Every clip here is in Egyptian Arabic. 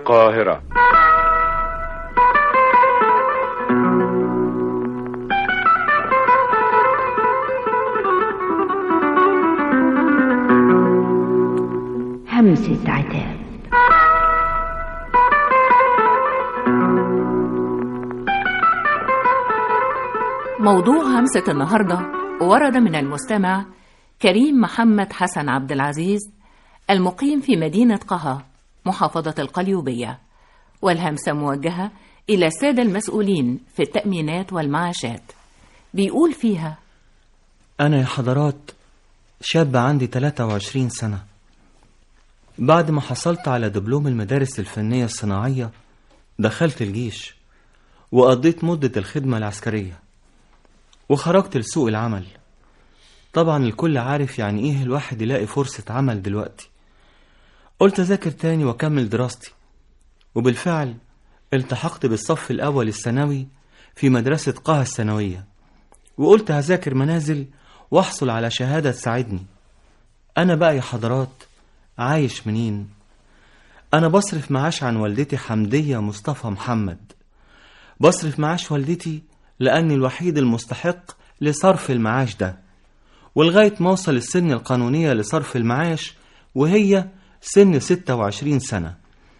القاهرة همسة عتاب موضوع همسة النهاردة ورد من المستمع كريم محمد حسن عبد العزيز المقيم في مدينة قها محافظة القليوبية والهمسة موجهة إلى السادة المسؤولين في التأمينات والمعاشات بيقول فيها أنا يا حضرات شاب عندي 23 سنة بعد ما حصلت على دبلوم المدارس الفنية الصناعية دخلت الجيش وقضيت مدة الخدمة العسكرية وخرجت لسوق العمل طبعا الكل عارف يعني ايه الواحد يلاقي فرصة عمل دلوقتي قلت أذاكر تاني وأكمل دراستي وبالفعل التحقت بالصف الأول الثانوي في مدرسة قها الثانوية وقلت هذاكر منازل واحصل على شهادة تساعدني أنا بقى يا حضرات عايش منين أنا بصرف معاش عن والدتي حمدية مصطفى محمد بصرف معاش والدتي لأني الوحيد المستحق لصرف المعاش ده ولغاية ما أوصل السن القانونية لصرف المعاش وهي سن 26 سنة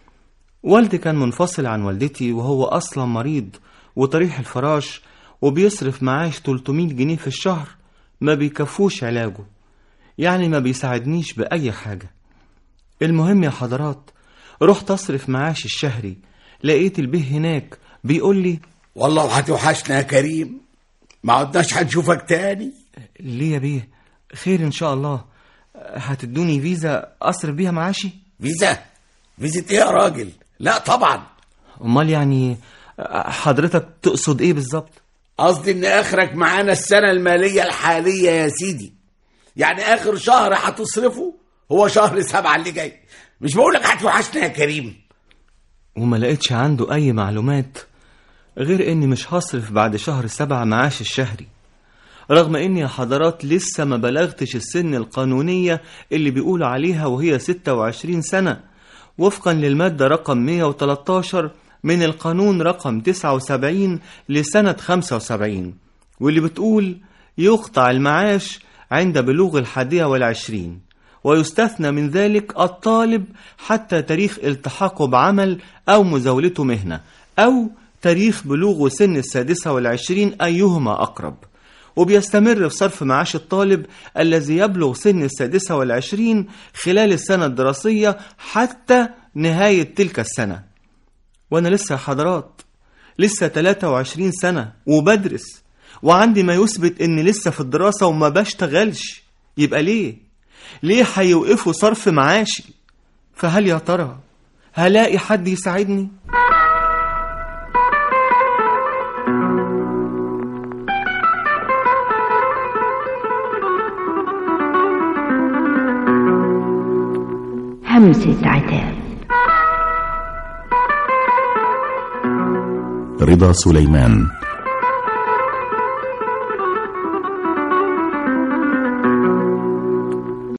والدي كان منفصل عن والدتي وهو أصلا مريض وطريح الفراش وبيصرف معاش 300 جنيه في الشهر ما بيكفوش علاجه يعني ما بيساعدنيش بأي حاجة المهم يا حضرات رحت أصرف معاش الشهري لقيت البيه هناك بيقول لي والله وهتوحشنا يا كريم ما عدناش هنشوفك تاني ليه يا بيه خير إن شاء الله هتدوني فيزا أصرف بيها معاشي فيزا فيزا ايه يا راجل لا طبعا أمال يعني حضرتك تقصد إيه بالظبط قصدي ان اخرك معانا السنة المالية الحالية يا سيدي يعني اخر شهر هتصرفه هو شهر سبعة اللي جاي مش بقولك هتوحشنا يا كريم وما لقيتش عنده أي معلومات غير إني مش هصرف بعد شهر سبعة معاش الشهري رغم إني يا حضرات لسه ما بلغتش السن القانونية اللي بيقولوا عليها وهي 26 سنة وفقا للمادة رقم 113 من القانون رقم 79 لسنة 75 واللي بتقول يقطع المعاش عند بلوغ الحادية والعشرين ويستثنى من ذلك الطالب حتى تاريخ التحاقه بعمل أو مزاولته مهنة أو تاريخ بلوغه سن السادسة والعشرين أيهما أقرب وبيستمر في صرف معاش الطالب الذي يبلغ سن السادسة والعشرين خلال السنة الدراسية حتى نهاية تلك السنة وأنا لسه يا حضرات لسه 23 سنة وبدرس وعندي ما يثبت إني لسه في الدراسة وما بشتغلش يبقى ليه؟ ليه هيوقفوا صرف معاشي؟ فهل يا ترى هلاقي حد يساعدني؟ همسة عتاب رضا سليمان